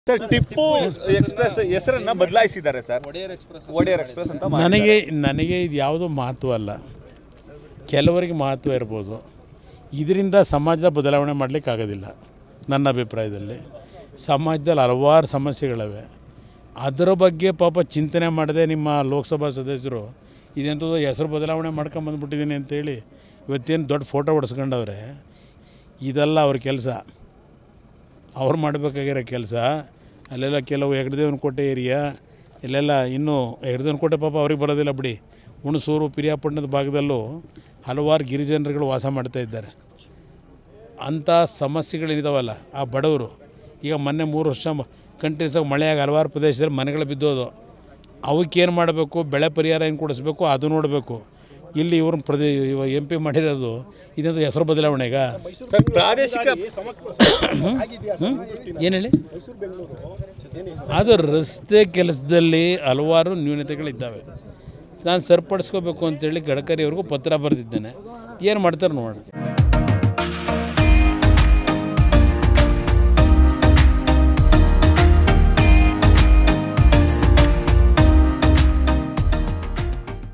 Sir Tipu express ಹೆಸರನ್ನ ಬದಲಾಯಿಸಿದ್ದಾರೆ sir Wadiyar express ಅಂತ ಮಾಡಿದ್ದಾರೆ. ನನಗೆ ನನಗೆ ಇದು ಯಾವುದೂ ಮಹತ್ವ ಅಲ್ಲ ಕೆಲವರಿಗೆ ಮಹತ್ವ ಇರ್ಬೋದು ಇದರಿಂದ ಸಮಾಜದ ಬದಲಾವಣೆ ಮಾಡಲಿಕ್ಕೆ ಆಗೋದಿಲ್ಲ ನನ್ನ ಅಭಿಪ್ರಾಯದಲ್ಲಿ ಸಮಾಜದಲ್ಲಿ ಹಲವಾರು ಸಮಸ್ಯೆಗಳಿವೆ ಅದರ ಬಗ್ಗೆ ಪಾಪ ಚಿಂತನೆ ಮಾಡದೆ ನಿಮ್ಮ ಲೋಕಸಭಾ ಸದಸ್ಯರು ಇದೆಂಥದ್ದು ಹೆಸರು ಬದಲಾವಣೆ ಮಾಡ್ಕೊಂಬಂದ್ಬಿಟ್ಟಿದ್ದೀನಿ ಅಂತೇಳಿ ಇವತ್ತೇನು ದೊಡ್ಡ ಫೋಟೋ ಹೊಡೆಸ್ಕೊಂಡವ್ರೆ ಇದೆಲ್ಲ ಅವ್ರ ಕೆಲಸ ಅವ್ರು ಮಾಡಬೇಕಾಗಿರೋ ಕೆಲಸ ಅಲ್ಲೆಲ್ಲ ಕೆಲವು ಹೆಗ್ಡದೇವನ ಕೋಟೆ ಏರಿಯಾ ಇಲ್ಲೆಲ್ಲ ಇನ್ನೂ ಹೆಗ್ಡದೇವನ ಕೋಟೆ ಪಾಪ ಅವ್ರಿಗೆ ಬರೋದಿಲ್ಲ ಬಿಡಿ ಹುಣಸೂರು ಪಿರಿಯಾಪಟ್ಟಣದ ಭಾಗದಲ್ಲೂ ಹಲವಾರು ಗಿರಿಜನರುಗಳು ವಾಸ ಮಾಡ್ತಾ ಇದ್ದಾರೆ ಅಂಥ ಸಮಸ್ಯೆಗಳೇನಿದಾವಲ್ಲ ಆ ಬಡವರು ಈಗ ಮೊನ್ನೆ ಮೂರು ವರ್ಷ ಕಂಟಿನ್ಯೂಸ್ ಆಗಿ ಮಳೆಯಾಗಿ ಹಲವಾರು ಪ್ರದೇಶದಲ್ಲಿ ಮನೆಗಳು ಬಿದ್ದೋದು ಅವಕ್ಕೇನು ಮಾಡಬೇಕು ಬೆಳೆ ಪರಿಹಾರ ಏನು ಕೊಡಿಸ್ಬೇಕು ಅದು ನೋಡಬೇಕು ಇಲ್ಲಿ ಇವ್ರನ್ನ ಪ್ರದೇ ಎಂ ಪಿ ಮಾಡಿರೋದು ಇದೊಂದು ಹೆಸರು ಬದಲಾವಣೆಗ ಸರ್ ಪ್ರಾದೇಶಿಕ ಏನು ಹೇಳಿ ಅದು ರಸ್ತೆ ಕೆಲಸದಲ್ಲಿ ಹಲವಾರು ನ್ಯೂನತೆಗಳಿದ್ದಾವೆ ನಾನು ಸರಿಪಡಿಸ್ಕೋಬೇಕು ಅಂತೇಳಿ ಗಡ್ಕರಿ ಅವ್ರಿಗೂ ಪತ್ರ ಬರೆದಿದ್ದೇನೆ ಏನು ಮಾಡ್ತಾರೆ ನೋಡೋಣ